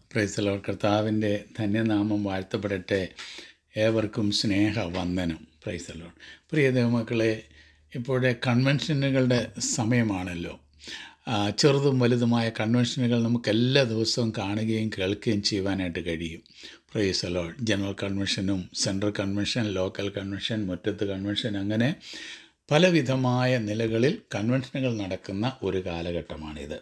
പ്രൈസലോ കർത്താവിൻ്റെ ധന്യനാമം വാഴ്ത്തപ്പെടട്ടെ ഏവർക്കും സ്നേഹ വന്ദനം പ്രൈസലോ പ്രിയ ദൈവമക്കളെ ഇപ്പോഴേ കൺവെൻഷനുകളുടെ സമയമാണല്ലോ ആ, ചെറുതും വലുതുമായ കൺവെൻഷനുകൾ നമുക്ക് എല്ലാ ദിവസവും കാണുകയും കേൾക്കുകയും ചെയ്യുവാനായിട്ട് കഴിയും പ്രൈസലോ ജനറൽ കൺവെൻഷനും സെൻട്രൽ കൺവെൻഷൻ ലോക്കൽ കൺവെൻഷൻ മുറ്റത്ത് കൺവെൻഷൻ അങ്ങനെ പലവിധമായ നിലകളിൽ കൺവെൻഷനുകൾ നടക്കുന്ന ഒരു കാലഘട്ടമാണിത്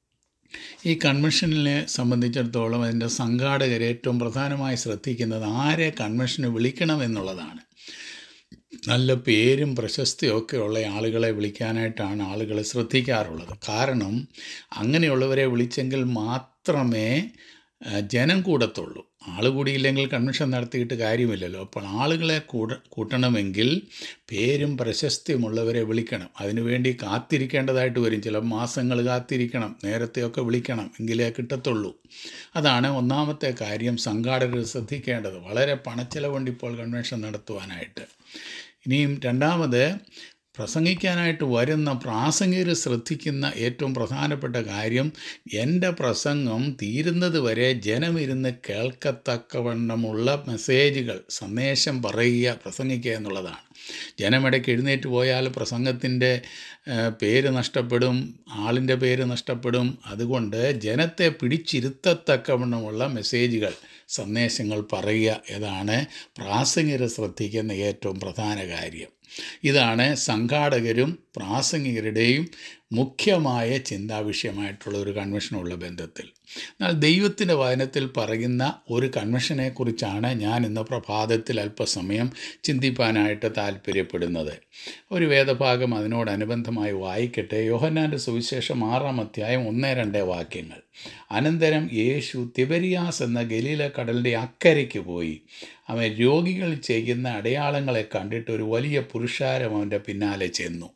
ഈ കൺവെൻഷനിനെ സംബന്ധിച്ചിടത്തോളം അതിൻ്റെ സംഘാടകർ ഏറ്റവും പ്രധാനമായി ശ്രദ്ധിക്കുന്നത് ആരെ കൺവെൻഷന് വിളിക്കണം എന്നുള്ളതാണ് നല്ല പേരും പ്രശസ്തിയും ഒക്കെ ഉള്ള ആളുകളെ വിളിക്കാനായിട്ടാണ് ആളുകൾ ശ്രദ്ധിക്കാറുള്ളത് കാരണം അങ്ങനെയുള്ളവരെ വിളിച്ചെങ്കിൽ മാത്രമേ ആ, ജനം കൂടത്തുള്ളൂ ആൾ കൂടിയില്ലെങ്കിൽ കൺവെൻഷൻ നടത്തിയിട്ട് കാര്യമില്ലല്ലോ അപ്പോൾ ആളുകളെ കൂട കൂട്ടണമെങ്കിൽ പേരും പ്രശസ്തിയുമുള്ളവരെ വിളിക്കണം അതിനുവേണ്ടി കാത്തിരിക്കേണ്ടതായിട്ട് വരും ചില മാസങ്ങൾ കാത്തിരിക്കണം നേരത്തെയൊക്കെ വിളിക്കണം എങ്കിലേ കിട്ടത്തുള്ളൂ അതാണ് ഒന്നാമത്തെ കാര്യം സംഘാടകർ ശ്രദ്ധിക്കേണ്ടത് വളരെ പണച്ചെലവുണ്ട് ഇപ്പോൾ കൺവെൻഷൻ നടത്തുവാനായിട്ട് ഇനിയും രണ്ടാമത് പ്രസംഗിക്കാനായിട്ട് വരുന്ന പ്രാസംഗികർ ശ്രദ്ധിക്കുന്ന ഏറ്റവും പ്രധാനപ്പെട്ട കാര്യം എൻ്റെ പ്രസംഗം തീരുന്നത് വരെ ജനമിരുന്ന് കേൾക്കത്തക്കവണ്ണമുള്ള മെസ്സേജുകൾ സന്ദേശം പറയുക പ്രസംഗിക്കുക എന്നുള്ളതാണ് ജനമിടയ്ക്ക് എഴുന്നേറ്റ് പോയാൽ പ്രസംഗത്തിൻ്റെ ഏഹ്, പേര് നഷ്ടപ്പെടും ആളിൻ്റെ പേര് നഷ്ടപ്പെടും അതുകൊണ്ട് ജനത്തെ പിടിച്ചിരുത്തത്തക്കവണ്ണമുള്ള മെസ്സേജുകൾ സന്ദേശങ്ങൾ പറയുക എന്നതാണ് പ്രാസംഗികർ ശ്രദ്ധിക്കുന്ന ഏറ്റവും പ്രധാന കാര്യം ഇതാണ് സംഘാടകരും പ്രാസംഗികരുടെയും മുഖ്യമായ ചിന്താവിഷയമായിട്ടുള്ള ഒരു കൺവെൻഷനുള്ള ബന്ധത്തിൽ എന്നാൽ ദൈവത്തിൻ്റെ വചനത്തിൽ പറയുന്ന ഒരു കൺവെൻഷനെക്കുറിച്ചാണ് ഞാൻ ഇന്ന് പ്രഭാതത്തിൽ അല്പസമയം ചിന്തിപ്പാനായിട്ട് താല്പര്യപ്പെടുന്നത് ഒരു വേദഭാഗം അതിനോടനുബന്ധമായി വായിക്കട്ടെ യോഹന്നാൻ്റെ സുവിശേഷം ആറാം അധ്യായം ഒന്ന് രണ്ട് വാക്യങ്ങൾ അനന്തരം യേശു തിബരിയാസ് എന്ന ഗലീല കടലിൻ്റെ അക്കരയ്ക്ക് പോയി അവൻ രോഗികൾ ചെയ്യുന്ന അടയാളങ്ങളെ കണ്ടിട്ട് ഒരു വലിയ പുരുഷാരം അവൻ്റെ പിന്നാലെ ചെന്നു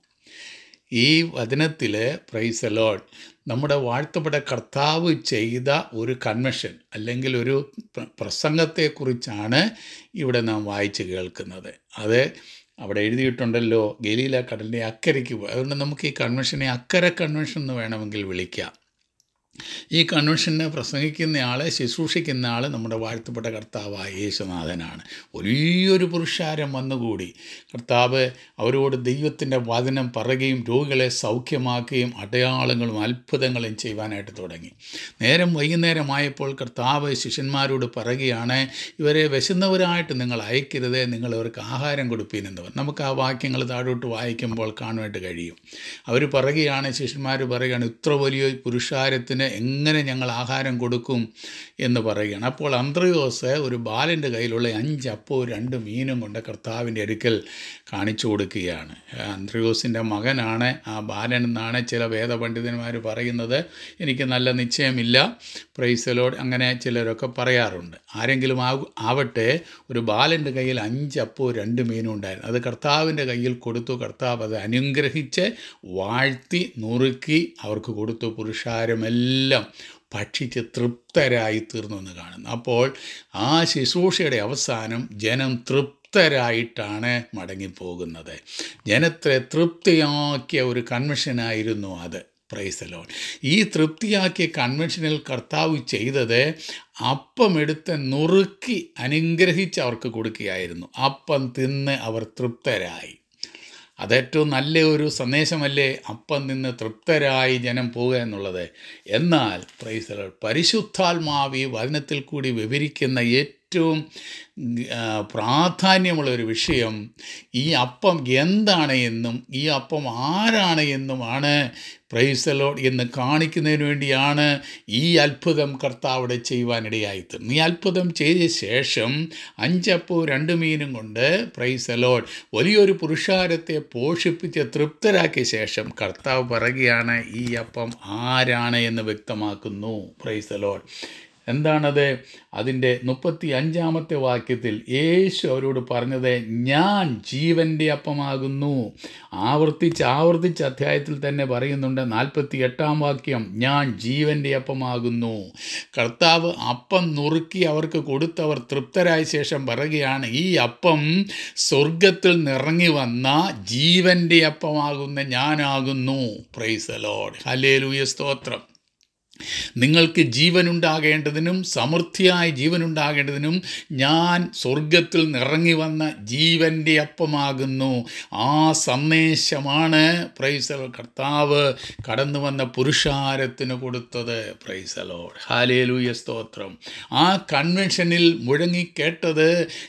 ഈ വചനത്തിൽ പ്രൈസ് ലോഡ് നമ്മുടെ വാഴ്ത്തപ്പെട്ട കർത്താവ് ചെയ്ത ഒരു കൺവെൻഷൻ അല്ലെങ്കിൽ ഒരു പ്ര- പ്രസംഗത്തെക്കുറിച്ചാണ് ഇവിടെ നാം വായിച്ച് കേൾക്കുന്നത് അത് അവിടെ എഴുതിയിട്ടുണ്ടല്ലോ ഗലീല കടലിൻ്റെ അക്കരയ്ക്ക് പോയി അതുകൊണ്ട് നമുക്ക് ഈ കൺവെൻഷനെ അക്കര കൺവെൻഷൻ എന്ന് വേണമെങ്കിൽ വിളിക്കാം ഈ കൺവെൻഷന് പ്രസംഗിക്കുന്ന ആളെ ശുശ്രൂഷിക്കുന്ന ആൾ നമ്മുടെ വാഴ്ത്തപ്പെട്ട കർത്താവായ യേശുനാഥനാണ് വലിയൊരു പുരുഷാരം വന്നുകൂടി കർത്താവ് അവരോട് ദൈവത്തിൻ്റെ വചനം പറയുകയും രോഗികളെ സൗഖ്യമാക്കുകയും അടയാളങ്ങളും അത്ഭുതങ്ങളും ചെയ്യുവാനായിട്ട് തുടങ്ങി നേരം വൈകുന്നേരമായപ്പോൾ കർത്താവ് ശിഷ്യന്മാരോട് പറയുകയാണ് ഇവരെ വിശന്നവരായിട്ട് നിങ്ങൾ അയക്കരുത് നിങ്ങൾ ഇവർക്ക് ആഹാരം കൊടുപ്പീനെന്ന് പറഞ്ഞു നമുക്ക് ആ വാക്യങ്ങൾ താഴോട്ട് വായിക്കുമ്പോൾ കാണുവാനായിട്ട് കഴിയും അവർ പറയുകയാണ് ശിഷ്യന്മാർ പറയുകയാണ് ഇത്ര വലിയ പുരുഷാരത്തിന് എങ്ങനെ ഞങ്ങൾ ആഹാരം കൊടുക്കും എന്ന് പറയുകയാണ് അപ്പോൾ അന്ത്രയോസ് ഒരു ബാലൻ്റെ കയ്യിലുള്ള അഞ്ച് അപ്പവും രണ്ട് മീനും കൊണ്ട് കർത്താവിൻ്റെ അടുക്കൽ കാണിച്ചു കൊടുക്കുകയാണ് അന്ത്രയോസിൻ്റെ മകനാണ് ആ ബാലൻ എന്നാണ് ചില വേദപണ്ഡിതന്മാർ പറയുന്നത് എനിക്ക് നല്ല നിശ്ചയമില്ല പ്രൈസലോട് അങ്ങനെ ചിലരൊക്കെ പറയാറുണ്ട് ആരെങ്കിലും ആവ ആവട്ടെ ഒരു ബാലൻ്റെ കയ്യിൽ അഞ്ച് അപ്പവും രണ്ട് മീനും ഉണ്ടായിരുന്നു അത് കർത്താവിൻ്റെ കയ്യിൽ കൊടുത്തു കർത്താവ് അത് അനുഗ്രഹിച്ച് വാഴ്ത്തി നുറുക്കി അവർക്ക് കൊടുത്തു പുരുഷാരമെല്ലാം ഭക്ഷിച്ച് തൃപ്തരായി തീർന്നു എന്ന് കാണുന്നു അപ്പോൾ ആ ശുശ്രൂഷയുടെ അവസാനം ജനം തൃപ്തരായിട്ടാണ് മടങ്ങിപ്പോകുന്നത് ജനത്തെ തൃപ്തിയാക്കിയ ഒരു കൺവെൻഷനായിരുന്നു അത് പ്രൈസലോൺ ഈ തൃപ്തിയാക്കിയ കൺവെൻഷനിൽ കർത്താവ് ചെയ്തത് അപ്പം എടുത്ത് നുറുക്കി അനുഗ്രഹിച്ച് അവർക്ക് കൊടുക്കുകയായിരുന്നു അപ്പം തിന്ന് അവർ തൃപ്തരായി അതേറ്റവും നല്ല ഒരു സന്ദേശമല്ലേ അപ്പം നിന്ന് തൃപ്തരായി ജനം പോവുക എന്നുള്ളത് എന്നാൽ പ്രൈസലർ പരിശുദ്ധാത്മാവ് ഈ വചനത്തിൽ കൂടി വിവരിക്കുന്ന ഏറ്റവും ആ, പ്രാധാന്യമുള്ള ഒരു വിഷയം ഈ അപ്പം എന്താണ് എന്നും ഈ അപ്പം ആരാണ് എന്നുമാണ് പ്രൈസലോഡ് എന്ന് കാണിക്കുന്നതിന് വേണ്ടിയാണ് ഈ അത്ഭുതം കർത്താവിടെ ചെയ്യുവാനിടയായിത്തീർന്നു ഈ അത്ഭുതം ചെയ്ത ശേഷം അഞ്ചപ്പവും രണ്ട് മീനും കൊണ്ട് പ്രൈസലോഡ് വലിയൊരു പുരുഷാരത്തെ പോഷിപ്പിച്ച് തൃപ്തരാക്കിയ ശേഷം കർത്താവ് പറയുകയാണ് ഈ അപ്പം ആരാണ് എന്ന് വ്യക്തമാക്കുന്നു പ്രൈസലോഡ് എന്താണത് അതിൻ്റെ മുപ്പത്തി അഞ്ചാമത്തെ വാക്യത്തിൽ യേശു അവരോട് പറഞ്ഞത് ഞാൻ ജീവൻ്റെ അപ്പമാകുന്നു ആവർത്തിച്ച് ആവർത്തിച്ച് അധ്യായത്തിൽ തന്നെ പറയുന്നുണ്ട് നാൽപ്പത്തി എട്ടാം വാക്യം ഞാൻ ജീവൻ്റെ അപ്പമാകുന്നു കർത്താവ് അപ്പം നുറുക്കി അവർക്ക് കൊടുത്തവർ തൃപ്തരായ ശേഷം പറയുകയാണ് ഈ അപ്പം സ്വർഗത്തിൽ നിറങ്ങി വന്ന ജീവൻ്റെ അപ്പമാകുന്ന ഞാനാകുന്നു പ്രൈസ് ലോഡ് ഹലേലൂയ സ്തോത്രം നിങ്ങൾക്ക് ജീവനുണ്ടാകേണ്ടതിനും സമൃദ്ധിയായി ജീവനുണ്ടാകേണ്ടതിനും ഞാൻ സ്വർഗത്തിൽ നിറങ്ങി വന്ന ജീവൻ്റെ അപ്പമാകുന്നു ആ സന്ദേശമാണ് പ്രൈസൽ കർത്താവ് കടന്നു വന്ന പുരുഷാരത്തിന് കൊടുത്തത് പ്രൈസലോ ഹാലേലൂയ സ്തോത്രം ആ കൺവെൻഷനിൽ മുഴങ്ങിക്കേട്ടത്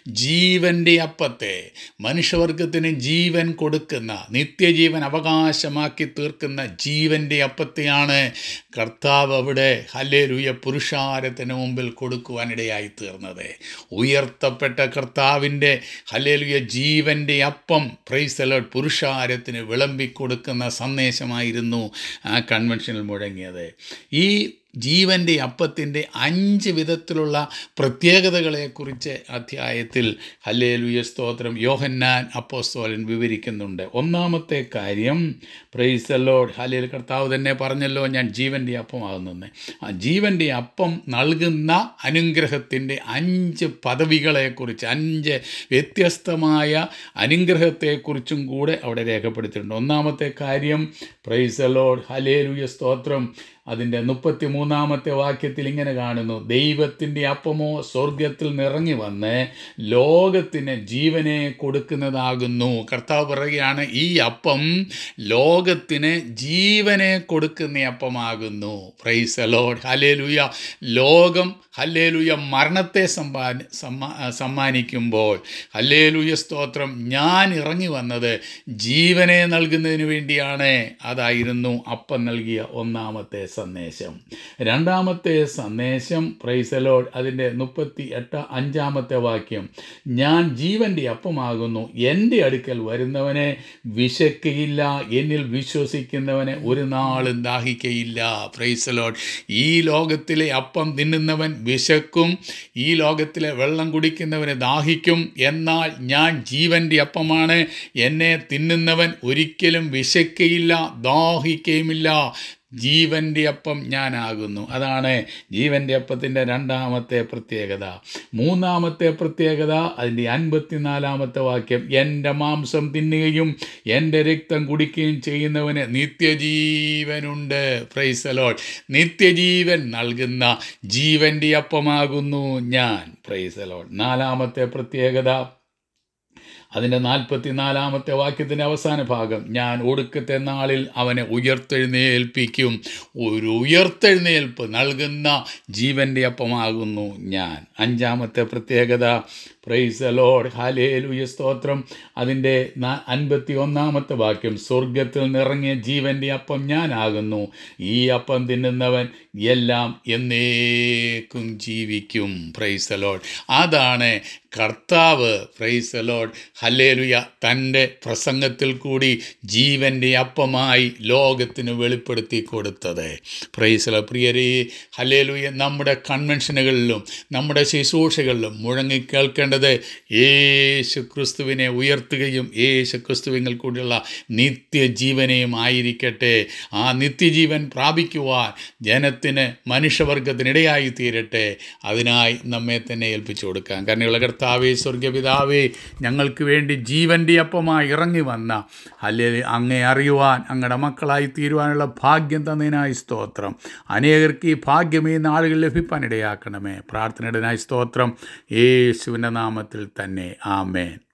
ജീവൻ്റെ അപ്പത്തെ മനുഷ്യവർഗത്തിന് ജീവൻ കൊടുക്കുന്ന നിത്യജീവൻ അവകാശമാക്കി തീർക്കുന്ന ജീവൻ്റെ അപ്പത്തെയാണ് കർത്താവ് അവിടെ ഹല്ലേലൂയ പുരുഷാരത്തിന് മുമ്പിൽ കൊടുക്കുവാനിടയായി തീർന്നത് ഉയർത്തപ്പെട്ട കർത്താവിൻ്റെ ഹല്ലേലൂയ ജീവൻ്റെ അപ്പം പ്രൈസലോട്ട് പുരുഷാരത്തിന് വിളമ്പിക്കൊടുക്കുന്ന സന്ദേശമായിരുന്നു ആ കൺവെൻഷനിൽ മുഴങ്ങിയത് ഈ ജീവൻ്റെ അപ്പത്തിൻ്റെ അഞ്ച് വിധത്തിലുള്ള പ്രത്യേകതകളെക്കുറിച്ച് അധ്യായത്തിൽ ഹല്ലേലൂയ സ്തോത്രം യോഹന്നാൻ അപ്പോസ്തോലൻ വിവരിക്കുന്നുണ്ട് ഒന്നാമത്തെ കാര്യം പ്രൈസലോഡ് ഹല്ലേൽ കർത്താവ് തന്നെ പറഞ്ഞല്ലോ ഞാൻ ജീവൻ്റെ അപ്പമാകുന്നെന്ന് ആ ജീവൻ്റെ അപ്പം നൽകുന്ന അനുഗ്രഹത്തിൻ്റെ അഞ്ച് പദവികളെക്കുറിച്ച് അഞ്ച് വ്യത്യസ്തമായ അനുഗ്രഹത്തെക്കുറിച്ചും കൂടെ അവിടെ രേഖപ്പെടുത്തിയിട്ടുണ്ട് ഒന്നാമത്തെ കാര്യം പ്രൈസലോഡ് ഹലേലുയ സ്തോത്രം അതിൻ്റെ മുപ്പത്തി മൂന്നാമത്തെ വാക്യത്തിൽ ഇങ്ങനെ കാണുന്നു ദൈവത്തിൻ്റെ അപ്പമോ സ്വർഗത്തിൽ നിറങ്ങി വന്ന് ലോകത്തിന് ജീവനെ കൊടുക്കുന്നതാകുന്നു കർത്താവ് പറയുകയാണ് ഈ അപ്പം ലോകത്തിന് ജീവനെ കൊടുക്കുന്ന അപ്പമാകുന്നു പ്രൈസലോഡ് ഹലേലുയ ലോകം ഹല്ലേലുയ മരണത്തെ സമ്പാ സമ്മാ സമ്മാനിക്കുമ്പോൾ ഹല്ലേലുയ സ്തോത്രം ഞാൻ ഇറങ്ങി വന്നത് ജീവനെ നൽകുന്നതിന് വേണ്ടിയാണ് അതായിരുന്നു അപ്പം നൽകിയ ഒന്നാമത്തെ സന്ദേശം രണ്ടാമത്തെ സന്ദേശം പ്രൈസലോഡ് അതിൻ്റെ മുപ്പത്തി എട്ട് അഞ്ചാമത്തെ വാക്യം ഞാൻ ജീവൻ്റെ അപ്പമാകുന്നു എൻ്റെ അടുക്കൽ വരുന്നവനെ വിശക്കയില്ല എന്നിൽ വിശ്വസിക്കുന്നവനെ ഒരു നാളും ദാഹിക്കയില്ല പ്രൈസലോഡ് ഈ ലോകത്തിലെ അപ്പം തിന്നുന്നവൻ വിശക്കും ഈ ലോകത്തിലെ വെള്ളം കുടിക്കുന്നവന് ദാഹിക്കും എന്നാൽ ഞാൻ ജീവൻ്റെ അപ്പമാണ് എന്നെ തിന്നുന്നവൻ ഒരിക്കലും വിശക്കയില്ല ദാഹിക്കുകയുമില്ല ജീവൻ്റെ അപ്പം ഞാനാകുന്നു അതാണ് ജീവൻ്റെ അപ്പത്തിൻ്റെ രണ്ടാമത്തെ പ്രത്യേകത മൂന്നാമത്തെ പ്രത്യേകത അതിൻ്റെ അൻപത്തിനാലാമത്തെ വാക്യം എൻ്റെ മാംസം തിന്നുകയും എൻ്റെ രക്തം കുടിക്കുകയും ചെയ്യുന്നവന് നിത്യജീവനുണ്ട് പ്രൈസലോൾ നിത്യജീവൻ നൽകുന്ന ജീവൻ്റെ അപ്പമാകുന്നു ഞാൻ പ്രൈസലോൾ നാലാമത്തെ പ്രത്യേകത അതിൻ്റെ നാൽപ്പത്തിനാലാമത്തെ വാക്യത്തിൻ്റെ അവസാന ഭാഗം ഞാൻ ഒടുക്കത്തെ നാളിൽ അവനെ ഉയർത്തെഴുന്നേൽപ്പിക്കും ഒരു ഉയർത്തെഴുന്നേൽപ്പ് നൽകുന്ന ജീവൻ്റെ അപ്പമാകുന്നു ഞാൻ അഞ്ചാമത്തെ പ്രത്യേകത പ്രൈസ് ലോഡ് ഹാലേലുയ സ്തോത്രം അതിൻ്റെ അൻപത്തി ഒന്നാമത്തെ വാക്യം സ്വർഗത്തിൽ നിറങ്ങിയ ജീവൻ്റെ അപ്പം ഞാനാകുന്നു ഈ അപ്പം തിന്നുന്നവൻ എല്ലാം എന്നേക്കും ജീവിക്കും പ്രൈസ് ലോഡ് അതാണ് കർത്താവ് പ്രൈസ് ലോഡ് ഹല്ലേലുയ തൻ്റെ പ്രസംഗത്തിൽ കൂടി ജീവൻ്റെ അപ്പമായി ലോകത്തിന് വെളിപ്പെടുത്തി കൊടുത്തത് പ്രൈസല പ്രിയരെ ഹല്ലേലുയ നമ്മുടെ കൺവെൻഷനുകളിലും നമ്മുടെ ശുശ്രൂഷകളിലും മുഴങ്ങി കേൾക്കേണ്ടത് യേശു ക്രിസ്തുവിനെ ഉയർത്തുകയും യേശു ക്രിസ്തുവിൽ കൂടിയുള്ള നിത്യജീവനെയും ആയിരിക്കട്ടെ ആ നിത്യജീവൻ പ്രാപിക്കുവാൻ ജനത്തിന് മനുഷ്യവർഗത്തിനിടയായി തീരട്ടെ അതിനായി നമ്മെ തന്നെ ഏൽപ്പിച്ചു കൊടുക്കാം കരുണയുള്ള കർത്താവേ സ്വർഗപിതാവേ ഞങ്ങൾക്ക് വേണ്ടി ജീവൻ്റെ അപ്പമായി ഇറങ്ങി വന്ന അല്ലെ അങ്ങേ അറിയുവാൻ അങ്ങയുടെ മക്കളായി തീരുവാനുള്ള ഭാഗ്യം തന്നതിനായി സ്തോത്രം അനേകർക്ക് ഈ ഭാഗ്യം ഈ നാളുകൾ ലഭിപ്പാൻ ഇടയാക്കണമേ പ്രാർത്ഥനയുടേനായി സ്തോത്രം യേശുവിൻ്റെ നാമത്തിൽ തന്നെ ആമേൻ